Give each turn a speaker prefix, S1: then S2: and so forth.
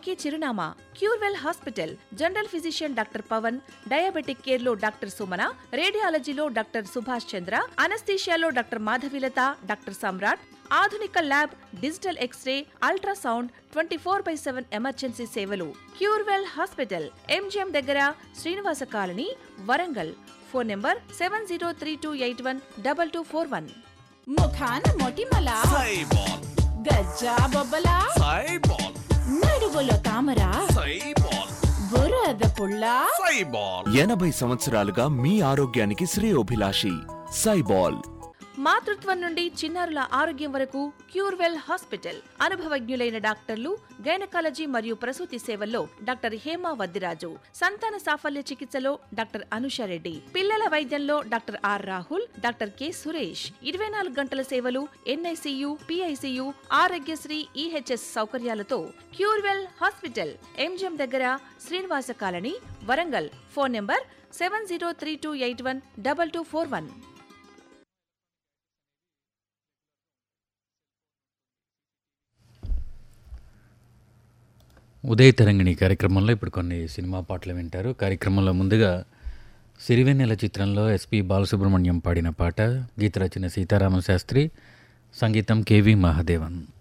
S1: ఒకే చిరునామా Curewell hospital general physician doctor Pavan diabetic care లో doctor Sumana రేడియాలజీలో డాక్టర్ సుభాష్ చంద్ర అనస్థీషియాలో డాక్టర్ మాధవిలత డాక్టర్ సమ్రాట్ ఆధునిక lab digital X ray ultrasound twenty four by seven emergency సేవలు Curewell hospital MGM దగ్గర Srinivasa colony Warangal phone number seven zero three two eight one double two four one
S2: ముఖాన మొటిమల
S3: సైబాల్
S2: గజ్జా బొబ్బల
S3: సైబాల్
S2: నడుగులో తామర
S3: సైబాల్
S2: బురద పుల్ల
S3: సైబాల్
S4: ఎనభై సంవత్సరాలుగా మీ ఆరోగ్యానికి శ్రేయోభిలాషి సైబాల్
S1: మాతృత్వం నుండి చిన్నారుల ఆరోగ్యం వరకు క్యూర్వెల్ హాస్పిటల్ అనుభవజ్ఞులైన డాక్టర్లు గైనకాలజీ మరియు ప్రసూతి సేవల్లో డాక్టర్ హేమా వద్దిరాజు సంతాన సాఫల్య చికిత్సలో డాక్టర్ అనుష రెడ్డి పిల్లల వైద్యంలో doctor R Rahul doctor K Suresh ఇరవై నాలుగు గంటల సేవలు ఎన్ఐసియు పిఐసియు ఆరోగ్యశ్రీ ఈహెచ్ఎస్ సౌకర్యాలతో క్యూర్వెల్ హాస్పిటల్ ఎంజిఎం దగ్గర Srinivasa colony Warangal phone number seven zero three two eight one double two four one
S5: ఉదయ తరంగిణి కార్యక్రమంలో ఇప్పుడు కొన్ని సినిమా పాటలు వింటారు కార్యక్రమంలో ముందుగా సిరివెన్నెల చిత్రంలో ఎస్పి బాలసుబ్రహ్మణ్యం పాడిన పాట గీత రచన సీతారామ శాస్త్రి సంగీతం కేవి మహాదేవన్